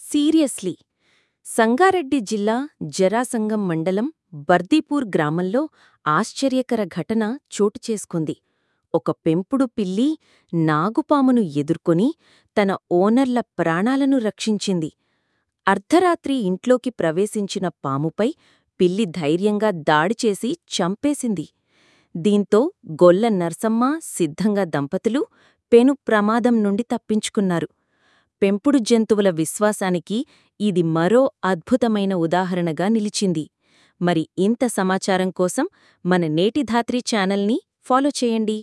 seriously Sangareddy జిల్లా జరాసంగం మండలం బర్దీపూర్ గ్రామంలో ఆశ్చర్యకర ఘటన చోటుచేసుకుంది ఒక పెంపుడు పిల్లి నాగుపామును ఎదుర్కొని తన ఓనర్ల ప్రాణాలను రక్షించింది అర్ధరాత్రి ఇంట్లోకి ప్రవేశించిన పాముపై పిల్లి ధైర్యంగా దాడిచేసి చంపేసింది దీంతో గొల్ల నర్సమ్మ సిద్ధంగా దంపతులు పెను ప్రమాదం నుండి తప్పించుకున్నారు పెంపుడు జంతువుల విశ్వాసానికి ఇది మరో అద్భుతమైన ఉదాహరణగా నిలిచింది మరి ఇంత సమాచారం కోసం మన నేటి ధాత్రి ఛానల్ని ఫాలో చేయండి